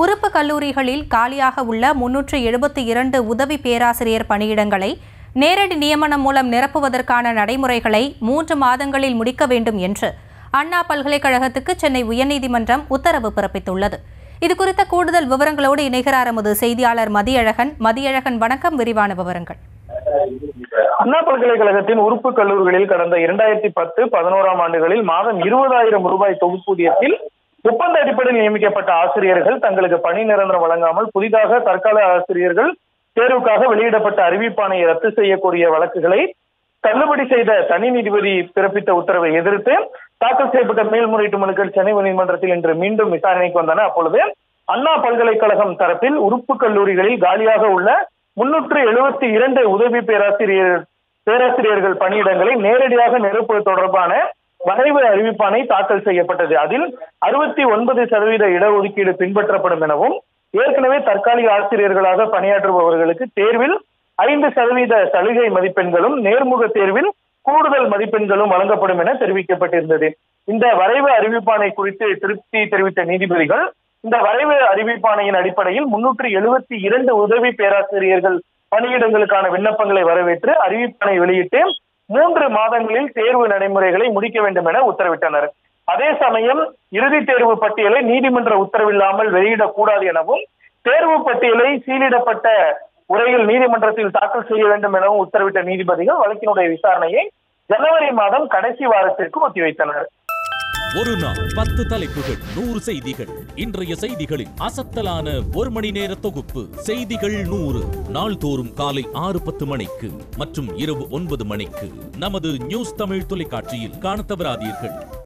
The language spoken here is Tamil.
உறுப்பு கல்லூரிகளில் காலியாக உள்ள முன்னூற்று எழுபத்தி இரண்டு உதவி பேராசிரியர் பணியிடங்களை நேரடி நியமனம் மூலம் நிரப்புவதற்கான நடைமுறைகளை மூன்று மாதங்களில் முடிக்க வேண்டும் என்று அண்ணா பல்கலைக்கழகத்துக்கு சென்னை உயர்நீதிமன்றம் உத்தரவு பிறப்பித்துள்ளது இது குறித்த கூடுதல் விவரங்களோடு இணைகிறார் எமது செய்தியாளர் மதியழகன் மதியழகன் வணக்கம் விரிவான விவரங்கள் அண்ணா பல்கலைக்கழகத்தின் உறுப்பு கல்லூரிகளில் கடந்த இரண்டாயிரத்தி பத்து பதினோராம் ஆண்டுகளில் மாதம் இருபதாயிரம் ரூபாய் தொகுப்பூதியத்தில் ஒப்பந்த அடிப்படையில் நியமிக்கப்பட்ட ஆசிரியர்கள் தங்களுக்கு பணி நிரந்தரம் வழங்காமல் புதிதாக தற்கால ஆசிரியர்கள் தேர்வுக்காக வெளியிடப்பட்ட அறிவிப்பாணையை ரத்து செய்யக்கூடிய வழக்குகளை தள்ளுபடி செய்த தனி நீதிபதி பிறப்பித்த உத்தரவை எதிர்த்து தாக்கல் செய்யப்பட்ட மேல்முறையீட்டு மனுக்கள் சென்னை உயர்நீதிமன்றத்தில் இன்று மீண்டும் விசாரணைக்கு வந்தன அப்பொழுது அண்ணா பல்கலைக்கழகம் தரப்பில் உறுப்பு கல்லூரிகளில் காலியாக உள்ள முன்னூற்று எழுபத்தி இரண்டு உதவி பேராசிரியர் பேராசிரியர்கள் பணியிடங்களை நேரடியாக நிரப்புவது தொடர்பான வரைவு அறிவிப்பாணை தாக்கல் செய்யப்பட்டது அதில் அறுபத்தி ஒன்பது சதவீத இடஒதுக்கீடு பின்பற்றப்படும் எனவும் ஏற்கனவே தற்காலிக ஆசிரியர்களாக பணியாற்றுபவர்களுக்கு தேர்வில் ஐந்து சதவீத சலுகை மதிப்பெண்களும் நேர்முக தேர்வில் கூடுதல் மதிப்பெண்களும் வழங்கப்படும் என தெரிவிக்கப்பட்டிருந்தது இந்த வரைவு அறிவிப்பாணை குறித்து திருப்தி தெரிவித்த நீதிபதிகள் இந்த வரைவு அறிவிப்பாணையின் அடிப்படையில் முன்னூற்று எழுபத்தி இரண்டு உதவி பேராசிரியர்கள் பணியிடங்களுக்கான விண்ணப்பங்களை வரவேற்று அறிவிப்பாணை வெளியிட்டு மூன்று மாதங்களில் தேர்வு நடைமுறைகளை முடிக்க வேண்டும் என உத்தரவிட்டனர் அதே சமயம் இறுதி தேர்வு பட்டியலை நீதிமன்ற உத்தரவில்லாமல் வெளியிடக்கூடாது எனவும் தேர்வு பட்டியலை சீலிடப்பட்ட உரையில் நீதிமன்றத்தில் தாக்கல் செய்ய வேண்டும் எனவும் உத்தரவிட்ட நீதிபதிகள் வழக்கினுடைய விசாரணையை ஜனவரி மாதம் கடைசி வாரத்திற்கு ஒத்திவைத்தனர் ஒரு நாள் பத்து தலைப்புகள் நூறு செய்திகள் இன்றைய செய்திகளின் அசத்தலான ஒரு மணி நேர தொகுப்பு செய்திகள் நூறு நாள்தோறும் காலை ஆறு பத்து மணிக்கு மற்றும் இரவு ஒன்பது மணிக்கு நமது நியூஸ் தமிழ் தொலைக்காட்சியில் காணத் தவறாதீர்கள்